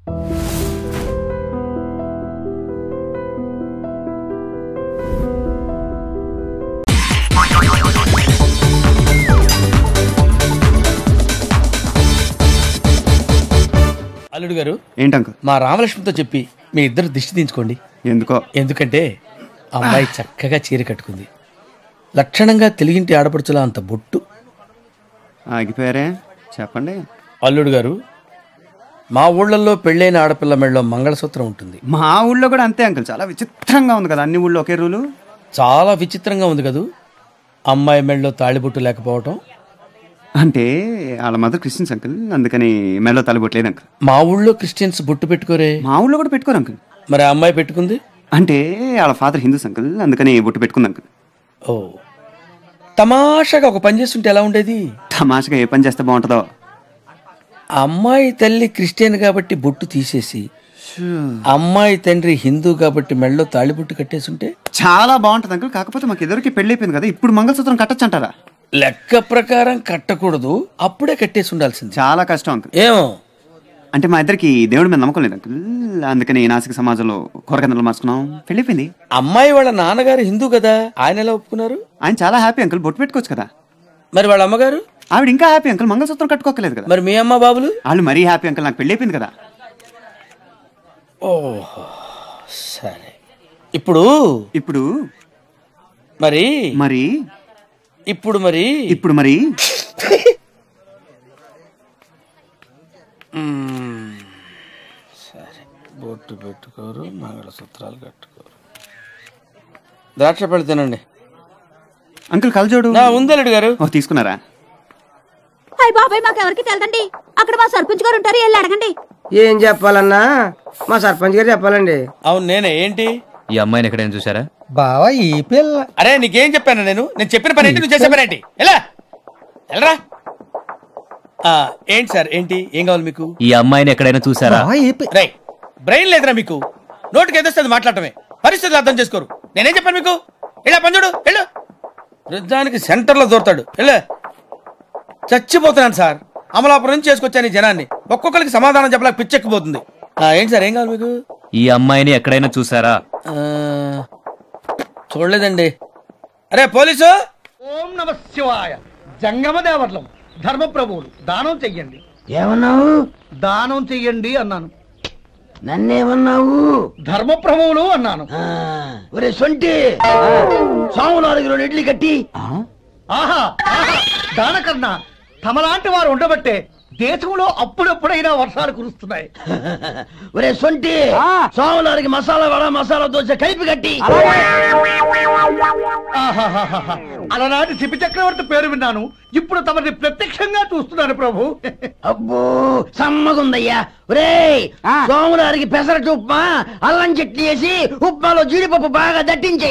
అల్లుడు గారు ఏంటి అంకుల్ మా రామలక్ష్మితో చెప్పి మీ ఇద్దరు దిష్టి దించుకోండి ఎందుకో ఎందుకంటే అమ్మాయి చక్కగా చీర కట్టుకుంది లక్షణంగా తెలుగింటి ఆడపడుచులా అంత బొట్టు ఆగిపోయారే చెప్పండి అల్లుడు గారు మా ఊళ్ళల్లో పెళ్ళైన ఆడపిల్ల మెళ్ళలో మంగళసూత్రం ఉంటుంది మా ఊళ్ళో కూడా అంతే అంకుల్ చాలా విచిత్రంగా ఉంది కదా అన్ని ఊళ్ళో ఒకే రూలు చాలా విచిత్రంగా ఉంది కదూ అమ్మాయి మెళ్ళలో తాళిబొట్టు లేకపోవటం అంటే వాళ్ళ మదర్ క్రిస్టియన్స్ అంకుల్ అందుకని మెల్లో తలబొట్టలేదు అంకుల్ మా ఊళ్ళో క్రిస్టియన్స్ బొట్టు పెట్టుకోరే మా ఊళ్ళో కూడా పెట్టుకోరు అంకుల్ మరి ఆ అమ్మాయి పెట్టుకుంది అంటే వాళ్ళ ఫాదర్ హిందూస్ అంకుల్ అందుకని బొట్టు పెట్టుకుంది అంకుల్ ఓ తమాషాగా ఒక పని చేస్తుంటే ఎలా ఉండేది తమాషగా ఏ పని చేస్తే బాగుంటుందో ఆ అమ్మాయి తల్లి క్రిస్టియన్ కాబట్టి బొట్టు తీసేసి అమ్మాయి తండ్రి హిందూ కాబట్టి మెళ్ళలో తాళిబొట్టు కట్టేసుంటే చాలా బాగుంటుంది అంకుల్ కాకపోతే మాకు ఎదురుకి పెళ్లి అయిపోయింది కదా ఇప్పుడు మంగళసూత్రం కట్టచ్చు అంటారా లెక్క ప్రకారం కట్టకూడదు అప్పుడే కట్టేసి ఉండాల్సింది చాలా కష్టం అంకుల్ ఏమో అంటే మా ఇద్దరికి దేవుడి మీద నమ్మకం లేదు అంకుల్ అందుకని నాసిక సమాజంలో కూరకందలు మార్చుకున్నాం పెళ్లి అయిపోయింది అమ్మాయి వాళ్ళ నాన్నగారు హిందూ కదా ఆయన ఎలా ఒప్పుకున్నారు ఆయన చాలా హ్యాపీ అంకుల్ బొట్టు పెట్టుకోవచ్చు కదా మరి వాళ్ళ అమ్మగారు ఆవిడ ఇంకా హ్యాపీ అంకుల్ మంగళసూత్రం కట్టుకోకలేదు కదా మరి మీ అమ్మ బాబులు వాళ్ళు మరీ హ్యాపీ అంకుల్ నాకు పెళ్లి అయిపోయింది కదా ఓహో సరే ఇప్పుడు ఇప్పుడు మరి మరి ఇప్పుడు మరి ఇప్పుడు మరి సరే బొట్టు పెట్టుకోరు మంగళసూత్రాలు కట్టుకోరు ద్రాక్ష పళ్ళు తినండి అంకుల్ కలజోడు నా ఉందలుడు గారు ఓ తీసుకున్నారా అయ్య బాబాయ్ మాకెవరికి తెలదండి అక్కడ మా సర్పంచ్ గారు ఉంటారు వెళ్ళి అడగండి ఏం చెప్పాలన్నా మా సర్పంచ్ గారు చెప్పాలండి అవును నేనే ఏంటి ఈ అమ్మాయిని ఎక్కడైనా చూసారా బావా ఈ పిల్ల అరే నీకేం చెప్పాను నేను నేను చెప్పిన పని ఏంటి నువ్వు చేసే పని ఏంటి ఎలా వెళ్ళరా ఆ, ఏంటి సార్ ఏంటి ఏం కావాలి మీకు ఈ అమ్మాయిని ఎక్కడైనా చూసారా బావా ఈ పిల్ల రై బ్రెయిన్ లేదురా మీకు నోటికి ఎదుస్తుంది మాట్లాడటమే పరిస్థితులు అర్థం చేసుకోరు నేనేం చెప్పాను మీకు ఇలా పంచుడు వెళ్ళు వృద్ధానికి సెంటర్లో దూరతాడు వెళ్ళు చచ్చిపోతున్నాను సార్ అమలాపురం నుంచి చేసుకొచ్చాను ఈ జనాన్ని ఒక్కొక్కరికి సమాధానం చెప్పలేక పిచ్చెక్కిపోతుంది ఆ, ఏంటి సార్ ఏం కావాలి మీకు ఈ అమ్మాయిని ఎక్కడైనా చూసారా ఆ, చూడలేదండి అరే పోలీసు ఓం నమ శివాయ జంగమ దేవర్లం ధర్మప్రభువులు దానం చెయ్యండి ఏమన్నావు దానం చెయ్యండి అన్నాను నన్నేమన్నావు ధర్మప్రభువులు అన్నాను ఒరే సొంటి సాము నాలుగు రెండు ఇడ్లీ కట్టి ఆహా ఆహా, దానకన్నా తమలాంటి వారు ఉండబట్టే దేశంలో అప్పుడప్పుడైనా వర్షాలు కురుస్తున్నాయి ఒరే సొంటి సాము నాలుగు మసాలా వడ మసాలా దోశ కలిపి కట్టి ఆహాహాహాహా. అలనాటి శిపి చక్రవర్తి పేరు విన్నాను ఇప్పుడు తమని ప్రత్యక్షంగా చూస్తున్నాను ప్రభు అబ్బో సమ్మగుందయ్యా ఒరే సోములారికి పెసరట్టు ఉప్మా అల్లం చట్నీ వేసి ఉప్మాలో జీడిపప్పు బాగా దట్టించే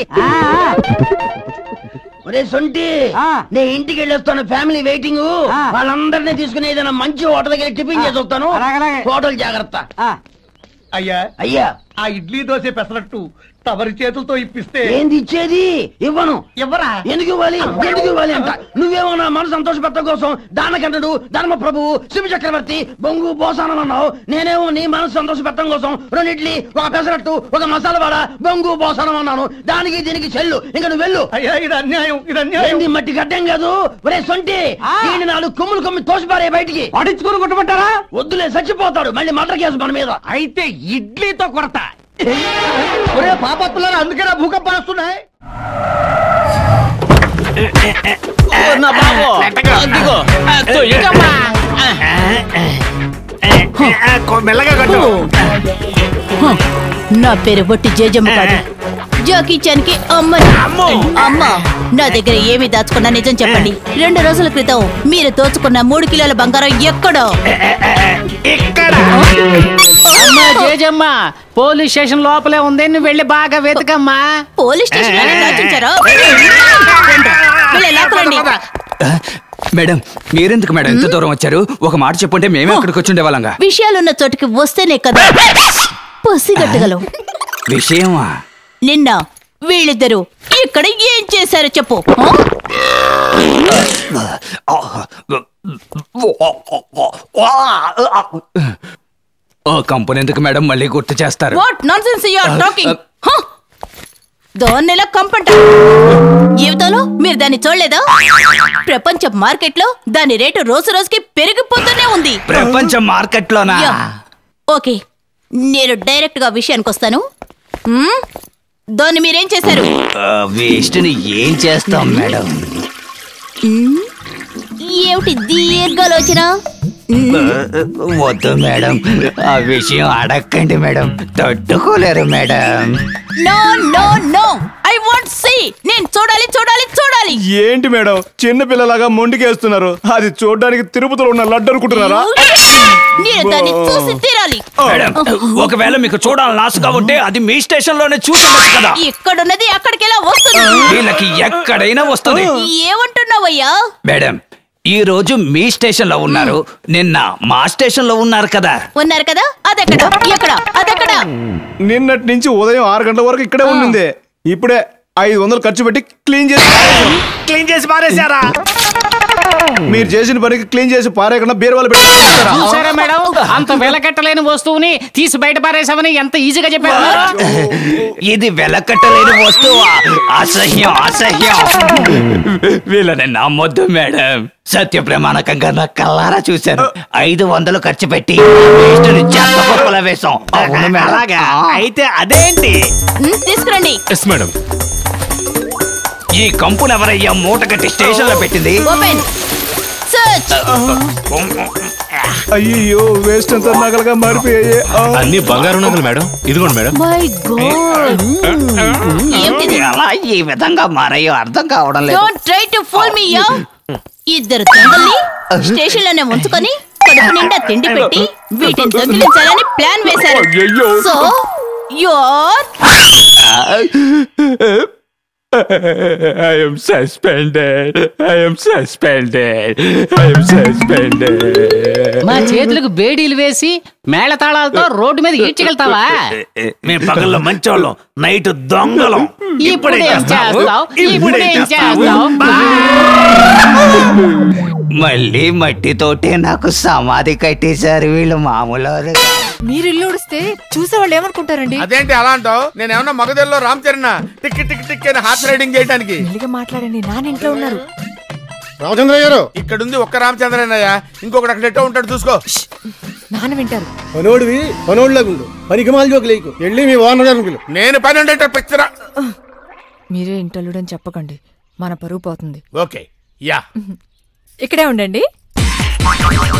ఒరే సొంటి నే ఇంటికి వెళ్ళొస్తాను ఫ్యామిలీ వెయిటింగ్ వాళ్ళందరినీ తీసుకుని ఏదైనా మంచి హోటల్ దగ్గర టిఫిన్ చేసి వస్తాను హోటల్ జాగ్రత్త అయ్యా అయ్యా ఆ ఇడ్లీ దోశ పెసరట్టు తమరి చేతులతో ఇప్పిస్తే ఏంది ఇచ్చేది ఇవ్వను ఎవరా ఎందుకు ఇవ్వాలి ఎందుకు ఇవ్వాలి అంట నువ్వేమో నా మనసు సంతోషపెట్టడం కోసం దానకంటుడు ధర్మ ప్రభువు శివ చక్రవర్తి బొంగు బోసానం అన్నావు నేనేమో నీ మనసు సంతోషపెట్టడం కోసం రెండు ఇడ్లీ ఒక పెసరట్టు ఒక మసాలా వడ బొంగు బోసానం అన్నాను దానికి దీనికి చెల్లు ఇంకా నువ్వు వెళ్ళు అయ్యా ఇది అన్యాయం ఇది అన్యాయం ఏంది మట్టి గడ్డం కాదు ఒరే సొంటి దీన్ని నాలుగు కొమ్ములు కొమ్మి తోసిపారే బయటికి పడించుకుని కొట్టమంటారా వద్దులే చచ్చిపోతాడు మళ్ళీ మటర్ కేసు మన మీద అయితే ఇడ్లీతో కొరత ఒరే పాపత్తులారా అందుకేనా భూకంపాలు వస్తున్నాయి నా పేరు బొట్టి జేజమ్మ కాదు జాకీ చాన్ కి అమ్మని అమ్మ నా దగ్గర ఏమి దాచుకున్నా నిజం చెప్పండి రెండు రోజుల క్రితం మీరు దోచుకున్న మూడు కిలోల బంగారం ఎక్కడో అమ్మా జేజమ్మ పోలీస్ స్టేషన్ లోపలే ఉంది నువ్వు వెళ్ళి బాగా వెతకమ్మా పోలీస్ స్టేషన్ లోనే దాచుంచారో వీళ్ళ లాక్కురండి. మేడం మీరెందుకు మేడం ఎంత దూరం వచ్చారు ఒక మాట చెప్పుంటే మేమే అక్కడికి వచ్చి ఉండేవాళ్ళంగా విషయాలున్న చోటికి వస్తేనే కదా పసిగట్టగలవు విషయమా నిన్న వీళ్ళిద్దరూ ఇక్కడ ఏం చేశారో చెప్పు ఆ? ఓ కంపెనీ ఎందుకు మేడం మళ్ళీ గుర్తు చేస్తారు what nonsense you are talking దాన్ని ఎలా కంపంట జీవితంలో మీరు దాన్ని చూడలేదా ప్రపంచ మార్కెట్ లో దాని రేటు రోజు రోజుకి పెరిగిపోతూనే ఉంది ప్రపంచ మార్కెట్ లోనా యా. ఓకే నేను డైరెక్ట్ గా విషయానికి వస్తాను మ్మ్? దాన్ని మీరేం చేశారు వేస్ట్ ని ఏం చేస్తాం మేడం మ్మ్? ఏమిటి దీర్ఘాలోచన వద్దు మేడం ఆ విషయం అడక్కండి మేడం తట్టుకోలేరు madam no no no I want see నేను చూడాలి చూడాలి చూడాలి ఏంటి మేడం చిన్న పిల్లలాగా మొండికేస్తున్నారు అది చూడడానికి తిరుపతిలో ఉన్న లడ్డు అనుకుంటున్నారా నేను దాన్ని చూసి తీరాలి మేడం ఒకవేళ మీకు చూడాలని ఆశగా ఉంటే అది మీ స్టేషన్ లోనే చూడవచ్చు కదా ఇక్కడున్నది అక్కడికి ఎలా వస్తుంది వీళ్ళకి ఎక్కడైనా వస్తుంది ఏమంటున్నావయ్యా మేడం ఈ రోజు మీ స్టేషన్ లో ఉన్నారు నిన్న మా స్టేషన్ లో ఉన్నారు కదా ఉన్నారు కదా అదెక్కడ ఎక్కడ అదెక్కడ నిన్నటి నుంచి ఉదయం ఆరు గంటల వరకు ఇక్కడే ఉండింది ఇప్పుడే ఐదు వందలు ఖర్చు పెట్టి క్లీన్ చేసి క్లీన్ చేసి పారేశారా మీరు చేసిన పనికి క్లీన్ చేసి పారేయకుండా బీరువాలు పెట్టి పారేస్తారా? చూసారా మేడం అంత వెలకట్టలేని వస్తువుని తీసి బయట పారేసామని ఎంత ఈజీగా చెప్పారు ఇది వెలకట్టలేని వస్తువు అసహ్యం అసహ్యం వీళ్ళని నమ్మొద్దు మేడం సత్య ప్రమాణకంగా నా కల్లారా చూశాను ఐదు వందలు ఖర్చు పెట్టి వేస్టుని చెత్త కుప్పలో వేశాం అవును మేడం. అలాగా అయితే అదేంటి ఉమ్, తీసుకురండి ఎస్ మేడం ఈ కంపును ఎవరయ్యా మూట కట్టి స్టేషన్ లో పెట్టింది ఓపెన్ సర్చ్ అయ్యో వేస్ట్ అంతా నగలుగా మారిపోయాయి ఆ. అన్ని బంగారు నగలు మేడం ఇదిగోండి మేడం మై గాడ్ ఏమిటిది ఎలా ఈ విధంగా మారయ్యో అర్థం కావడం లేదు don't try to fool me యా ఇద్దరు దొంగల్ని స్టేషన్ లోనే ఉంచుకొని కడుపు నిండా తిండి పెట్టి వీటిని దొంగిలించాలని ప్లాన్ వేశారు so you're I am suspended. I am suspended. I am suspended. మా చేతులకు బేడీలు వేసి మేళతాళాలతో రోడ్డు మీద ఈడ్చగలుగుతావా మేము పగల్లో మంచోళ్ళం నైట్ దొంగలం ఇప్పుడు ఏం చేస్తావు ఇప్పుడు ఏం చేస్తావు మళ్ళీ మట్టితోటే నాకు సమాధి కట్టేశారు వీళ్ళు మామూలు మీరు ఇల్లు ఉడిస్తే చూసేవాళ్ళు ఏమనుకుంటారండి అదేంటి అలా అంటావు నేను ఏమన్నా మగధల్లో Ram Charan tick tick tick అని హార్స్ రైడింగ్ చేయడానికి మెల్లిగా మాట్లాడండి నాన్న ఇంట్లో ఉన్నారు రామచంద్ర గారు ఇక్కడ ఉంది ఒక్క రామచంద్రయ్య ఇంకొకటి అక్కడ ఎట్టో ఉంటాడు చూసుకో నాన్న వింటారు పనోడివి పనోడ్లాగుండు పనికి మాల జోకి లేకు వెళ్ళి మీ ఓనర్ అనుకులు నేను పని ఉండేట పిక్చరా మీరే ఇంటల్లుడని చెప్పకండి మన పరువు పోతుంది ఓకే యా ఇక్కడే ఉండండి